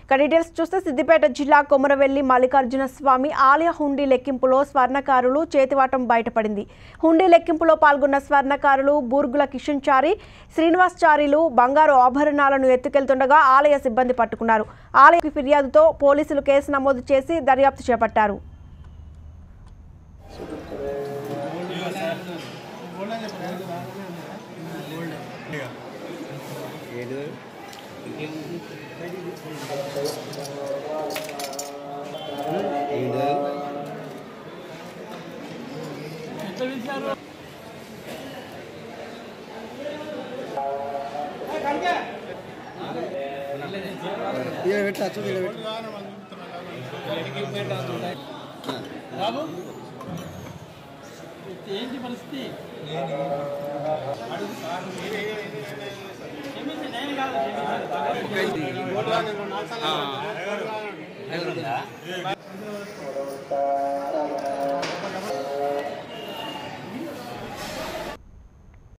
ఇక డీటెయిల్స్ చూస్తే సిద్దిపేట జిల్లా కొమరవెల్లి మల్లికార్జున స్వామి ఆలయ హుండీ లెక్కింపులో స్వర్ణకారులు చేతివాటం బయటపడింది హుండీ లెక్కింపులో పాల్గొన్న స్వర్ణకారులు బూర్గుల కిషన్ చారి శ్రీనివాస్ చారీలు బంగారు ఆభరణాలను ఎత్తుకెళ్తుండగా ఆలయ సిబ్బంది పట్టుకున్నారు ఆలయ ఫిర్యాదుతో పోలీసులు కేసు నమోదు చేసి దర్యాప్తు చేపట్టారు ఈడ పెట్టచ్చు ఈడ పెట్టు ఏంటి పరిస్థితి ఆ.